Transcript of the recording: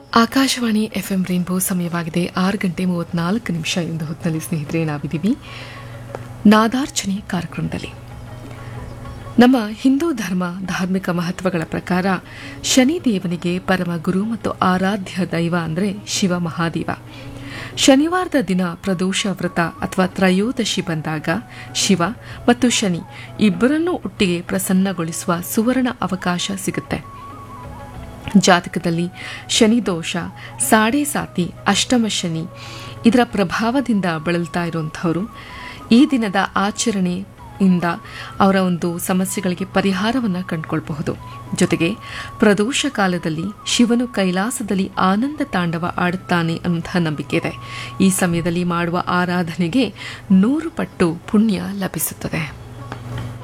Akashvani F M rainbow ಸಮಯವಾಗಿದೆ ಆರು ಗಂಟೆ ಮೂವತ್ನಾಲ್ಕು ನಿಮಿಷ ಎಂದು ಹೊತ್ತಿನಲ್ಲಿ ಸ್ನೇಹಿತರೆ ನಾವಿದ್ದೀವಿ ನಾದಾರ್ಚನೆ ಕಾರ್ಯಕ್ರಮದಲ್ಲಿ ನಮ್ಮ ಹಿಂದೂ ಧರ್ಮ ಧಾರ್ಮಿಕ ಮಹತ್ವಗಳ ಪ್ರಕಾರ ಶನಿ ದೇವನಿಗೆ ಪರಮ ಗುರು ಮತ್ತು ಆರಾಧ್ಯ ದೈವ ಅಂದರೆ ಶಿವ ಮಹಾದೇವ ಶನಿವಾರದ ದಿನ ಪ್ರದೋಷ ವ್ರತ ಅಥವಾ ತ್ರಯೋದಶಿ ಬಂದಾಗ ಶಿವ ಮತ್ತು ಶನಿ ಇಬ್ಬರನ್ನೂ ಒಟ್ಟಿಗೆ ಪ್ರಸನ್ನಗೊಳಿಸುವ ಸುವರ್ಣ ಅವಕಾಶ ಸಿಗುತ್ತೆ ಜಾತಕದಲ್ಲಿ ಶನಿ ದೋಷ ಸಾಡೆ ಸಾತಿ ಅಷ್ಟಮ ಶನಿ ಇದರ ಪ್ರಭಾವದಿಂದ ಬಳಲ್ತಾ ಇರುವಂಥವರು ಈ ದಿನದ ಆಚರಣೆಯಿಂದ ಅವರ ಒಂದು ಸಮಸ್ಯೆಗಳಿಗೆ ಪರಿಹಾರವನ್ನು ಕಂಡುಕೊಳ್ಬಹುದು ಜೊತೆಗೆ ಪ್ರದೋಷ ಕಾಲದಲ್ಲಿ ಶಿವನು ಕೈಲಾಸದಲ್ಲಿ ಆನಂದ ತಾಂಡವ ಆಡುತ್ತಾನೆ ಅನ್ನುವಂಥ ನಂಬಿಕೆ ಇದೆ ಈ ಸಮಯದಲ್ಲಿ ಮಾಡುವ ಆರಾಧನೆಗೆ ನೂರು ಪಟ್ಟು ಪುಣ್ಯ ಲಭಿಸುತ್ತದೆ